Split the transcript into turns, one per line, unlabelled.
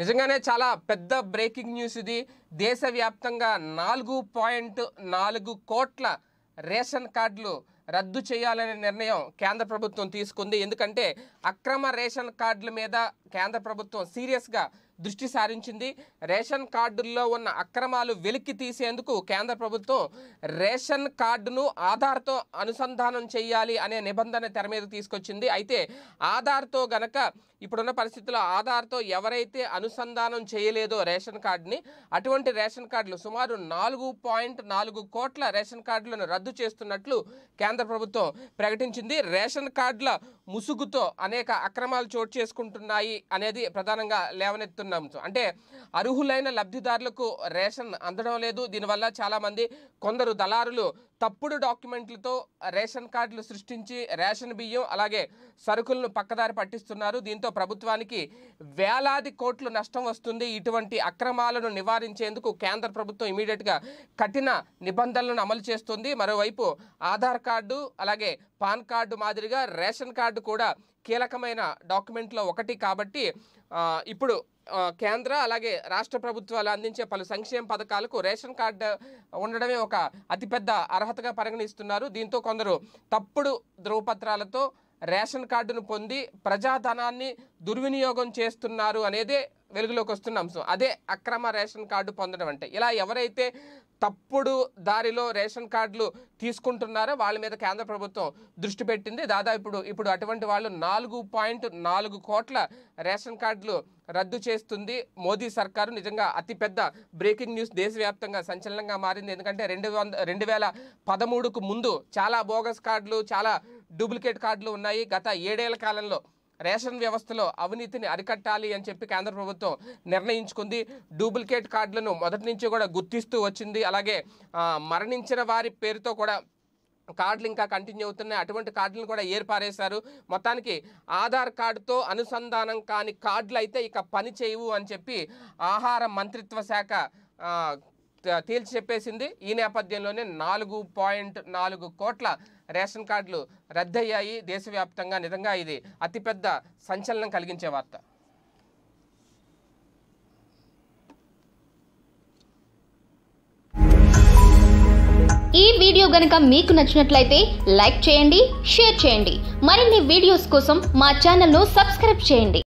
నిజంగానే చాలా పెద్ద బ్రేకింగ్ న్యూస్ ఇది దేశవ్యాప్తంగా నాలుగు పాయింట్ నాలుగు కోట్ల రేషన్ కార్డులు రద్దు చేయాలనే నిర్ణయం కేంద్ర ప్రభుత్వం తీసుకుంది ఎందుకంటే అక్రమ రేషన్ కార్డుల మీద కేంద్ర ప్రభుత్వం సీరియస్గా దృష్టి సారించింది రేషన్ కార్డుల్లో ఉన్న అక్రమాలు వెలికి తీసేందుకు కేంద్ర ప్రభుత్వం రేషన్ కార్డును ఆధార్తో అనుసంధానం చేయాలి అనే నిబంధన తెర మీద తీసుకొచ్చింది అయితే ఆధార్తో గనక ఇప్పుడున్న పరిస్థితుల్లో ఆధార్తో ఎవరైతే అనుసంధానం చేయలేదో రేషన్ కార్డుని అటువంటి రేషన్ కార్డులు సుమారు నాలుగు పాయింట్ నాలుగు కోట్ల రేషన్ కార్డులను రద్దు చేస్తున్నట్లు కేంద్ర ప్రభుత్వం ప్రకటించింది రేషన్ కార్డుల ముసుగుతో అనేక అక్రమాలు చోటు చేసుకుంటున్నాయి అనేది ప్రధానంగా లేవనెత్తున్న అంశం అంటే అర్హులైన లబ్ధిదారులకు రేషన్ అందడం లేదు దీనివల్ల చాలామంది కొందరు దళారులు తప్పుడు డాక్యుమెంట్లతో రేషన్ కార్డులు సృష్టించి రేషన్ బియ్యం అలాగే సరుకులను పక్కదారి పట్టిస్తున్నారు దీంతో ప్రభుత్వానికి వేలాది కోట్లు నష్టం వస్తుంది ఇటువంటి అక్రమాలను నివారించేందుకు కేంద్ర ప్రభుత్వం ఇమీడియట్గా కఠిన నిబంధనలను అమలు చేస్తుంది మరోవైపు ఆధార్ కార్డు అలాగే పాన్ కార్డు మాదిరిగా రేషన్ కార్డు కూడా కీలకమైన డాక్యుమెంట్లో ఒకటి కాబట్టి ఆ, ఇప్పుడు ఆ, కేంద్ర అలాగే రాష్ట్ర ప్రభుత్వాలు అందించే పలు సంక్షేమ పథకాలకు రేషన్ కార్డు ఉండడమే ఒక అతిపెద్ద అర్హతగా పరిగణిస్తున్నారు దీంతో కొందరు తప్పుడు ధ్రువపత్రాలతో రేషన్ కార్డును పొంది ప్రజాధనాన్ని దుర్వినియోగం చేస్తున్నారు అనేదే వెలుగులోకి వస్తున్న అంశం అదే అక్రమ రేషన్ కార్డు పొందడం అంటే ఇలా ఎవరైతే తప్పుడు దారిలో రేషన్ కార్డులు తీసుకుంటున్నారో వాళ్ళ మీద కేంద్ర ప్రభుత్వం దృష్టి పెట్టింది దాదాపు ఇప్పుడు ఇప్పుడు అటువంటి వాళ్ళు నాలుగు పాయింట్ నాలుగు కోట్ల రేషన్ కార్డులు రద్దు చేస్తుంది మోదీ సర్కారు నిజంగా అతిపెద్ద బ్రేకింగ్ న్యూస్ దేశవ్యాప్తంగా సంచలనంగా మారింది ఎందుకంటే రెండు వంద రెండు వేల పదమూడుకు ముందు చాలా బోగస్ కార్డులు చాలా డూప్లికేట్ కార్డులు ఉన్నాయి గత ఏడేళ్ల కాలంలో రేషన్ వ్యవస్థలో అవినీతిని అరికట్టాలి అని చెప్పి కేంద్ర ప్రభుత్వం నిర్ణయించుకుంది డూప్లికేట్ కార్డులను మొదటి నుంచి కూడా గుర్తిస్తూ వచ్చింది అలాగే ఆ, మరణించిన వారి పేరుతో కూడా కార్డులు ఇంకా కంటిన్యూ అవుతున్నాయి అటువంటి కార్డులను కూడా ఏర్పారేశారు మొత్తానికి ఆధార్ కార్డుతో అనుసంధానం కాని కార్డులు అయితే ఇక పని చేయవు అని చెప్పి ఆహార మంత్రిత్వ శాఖ ఆ, త- తేల్చి చెప్పేసింది ఈ నేపథ్యంలోనే నాలుగు పాయింట్ నాలుగు కోట్ల రేషన్ కార్డులు రద్దయ్యాయి దేశవ్యాప్తంగా నిజంగా ఇది అతిపెద్ద సంచలనం కలిగించే వార్త
ఈ వీడియో గనక మీకు నచ్చినట్లయితే లైక్ చేయండి షేర్ చేయండి మరిన్ని వీడియోస్ కోసం మా ఛానల్ను సబ్స్క్రైబ్ చేయండి